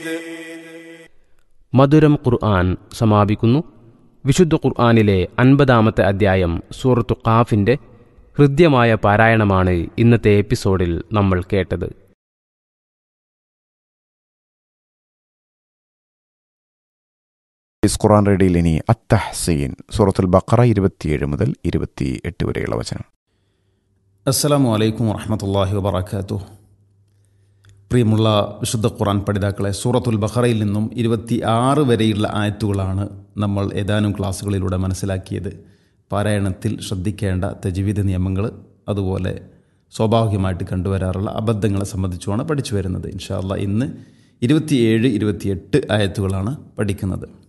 മധുരം ഖുർആൻ സമാപിക്കുന്നു വിശുദ്ധ ഖുർആനിലെ അൻപതാമത്തെ അധ്യായം സൂറത്തു ഖാഫിന്റെ ഹൃദ്യമായ പാരായണമാണ് ഇന്നത്തെ എപ്പിസോഡിൽ നമ്മൾ കേട്ടത് ഇസ് ഖുറാൻ റേഡിയിൽ ഇനി അത്തഹ്സീൻ സൂറത്തുൽ ബക്കറ ഇരുപത്തിയേഴ് മുതൽ ഇരുപത്തി എട്ട് വരെയുള്ള വചനം അസ്സലാമു അലൈക്കും വറഹമത്തല്ലാഹി വബർക്കാത്തു പ്രിയമുള്ള വിശുദ്ധ ഖുറാൻ പഠിതാക്കളെ സൂറത്തുൽ ബഹറയിൽ നിന്നും ഇരുപത്തി ആറ് വരെയുള്ള ആയത്തുകളാണ് നമ്മൾ ഏതാനും ക്ലാസ്സുകളിലൂടെ മനസ്സിലാക്കിയത് പാരായണത്തിൽ ശ്രദ്ധിക്കേണ്ട തജ്വീദ് നിയമങ്ങൾ അതുപോലെ സ്വാഭാവികമായിട്ട് കണ്ടുവരാറുള്ള അബദ്ധങ്ങളെ സംബന്ധിച്ചുമാണ് പഠിച്ചു വരുന്നത് ഇൻഷാല്ല ഇന്ന് ഇരുപത്തിയേഴ് ഇരുപത്തിയെട്ട് ആയത്തുകളാണ് പഠിക്കുന്നത്